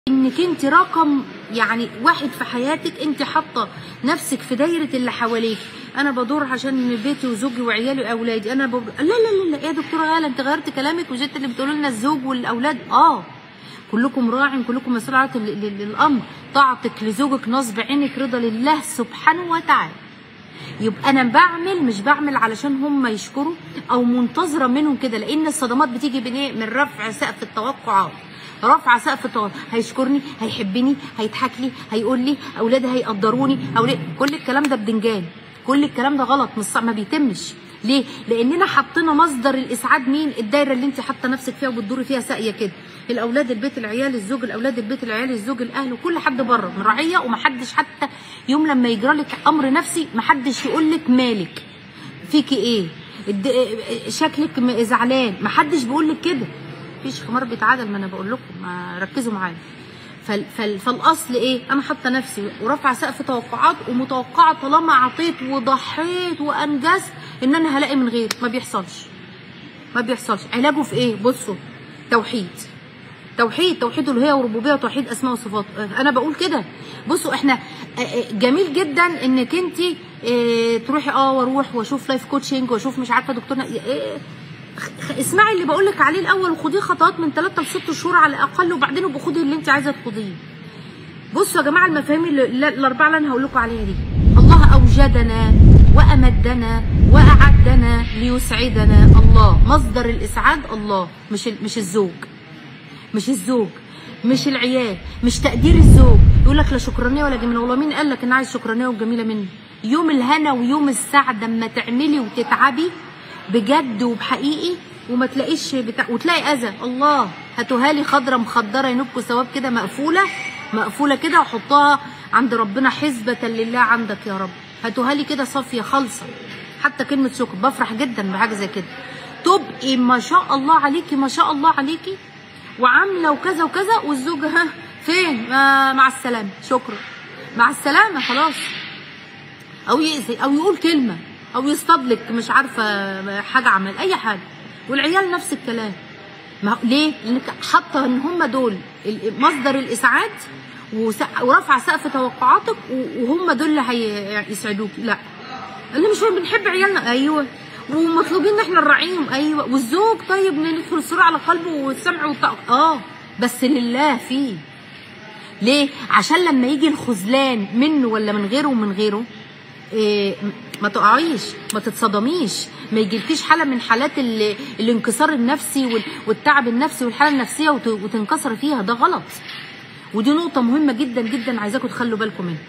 انك انت رقم يعني واحد في حياتك انت حاطه نفسك في دايره اللي حواليك انا بدور عشان بيتي وزوجي وعيالي واولادي انا بب... لا لا لا لا يا دكتوره غاله انت غيرت كلامك وجيت اللي بتقولوا لنا الزوج والاولاد اه كلكم راع كلكم مسؤول عن الامر طاعتك لزوجك نصب عينك رضا لله سبحانه وتعالى يبقى انا بعمل مش بعمل علشان هم يشكروا او منتظره منهم كده لان الصدمات بتيجي من ايه من رفع سقف التوقعات رفع سقف التوقعات هيشكرني هيحبني هيضحك لي هيقول لي اولادي هيقدروني أولاد كل الكلام ده بدنجان كل الكلام ده غلط مش ما بيتمش ليه؟ لاننا حطينا مصدر الاسعاد مين؟ الدايره اللي انت حاطه نفسك فيها وبتدوري فيها ساقيه كده. الاولاد البيت العيال الزوج الاولاد البيت العيال الزوج الاهل وكل حد بره من رعيه ومحدش حتى يوم لما يجرى لك امر نفسي محدش يقول لك مالك فيكي ايه؟ الد... شكلك م- زعلان محدش بيقول لك كده. مفيش خمار بيتعادل ما انا بقول لكم ما ركزوا معايا. فال... فال... فالاصل ايه؟ انا حاطه نفسي ورافعه سقف توقعات ومتوقعه طالما عطيت وضحيت وانجزت ان انا هلاقي من غير ما بيحصلش. ما بيحصلش، علاجه في ايه؟ بصوا توحيد. توحيد توحيد الالوهيه وربوبيه وتوحيد اسماء وصفات انا بقول كده بصوا احنا آه، آه، جميل جدا انك انت آه، تروحي اه واروح واشوف لايف كوتشنج واشوف مش عارفه دكتورنا آه، خ- اسمعي اللي بقول لك عليه الاول وخديه خطوات من 3 ل 6 شهور على الاقل وبعدين ابقي خدي اللي انت عايزه تخديه بصوا يا جماعه المفاهيم اللي- اللي- الاربعه اللي انا هقول لكم عليها دي الله اوجدنا وامدنا واعدنا ليسعدنا الله مصدر الاسعاد الله مش ال- مش الزوج مش الزوج مش العيال مش تقدير الزوج يقول لك لا شكرانيه ولا جميله والله مين قال لك ان عايز شكرانيه وجميله مني يوم الهنا ويوم السعد اما تعملي وتتعبي بجد وبحقيقي وما تلاقيش بتاع وتلاقي اذى الله هاتوها لي خضره مخدره ينبكوا ثواب كده مقفوله مقفوله كده وحطها عند ربنا حسبه لله عندك يا رب هاتوها لي كده صافيه خالصه حتى كلمه شكر بفرح جدا بحاجه زي كده تبقي ما شاء الله عليكي ما شاء الله عليكي وعامله وكذا وكذا والزوج ها فين آه مع السلامه شكرا مع السلامه خلاص او يأذي او يقول كلمه او يصطادلك مش عارفه حاجه عمل اي حاجه والعيال نفس الكلام ما هو- ليه؟ لانك حاطه ان هم دول ال- مصدر الاسعاد وس- ورفع سقف توقعاتك و- وهم دول اللي هيسعدوكي لا اللي مش بنحب عيالنا ايوه ومطلوبين ان احنا نراعيهم ايوه والزوج طيب ندخل الصوره على قلبه والسمع والطاقه اه بس لله فيه ليه؟ عشان لما يجي الخذلان منه ولا من غيره ومن غيره إيه ما تقعيش ما تتصدميش ما يجيلكيش حاله من حالات ال- الانكسار النفسي وال- والتعب النفسي والحاله النفسيه وت- وتنكسر فيها ده غلط ودي نقطه مهمه جدا جدا عايزاكم تخلوا بالكم منها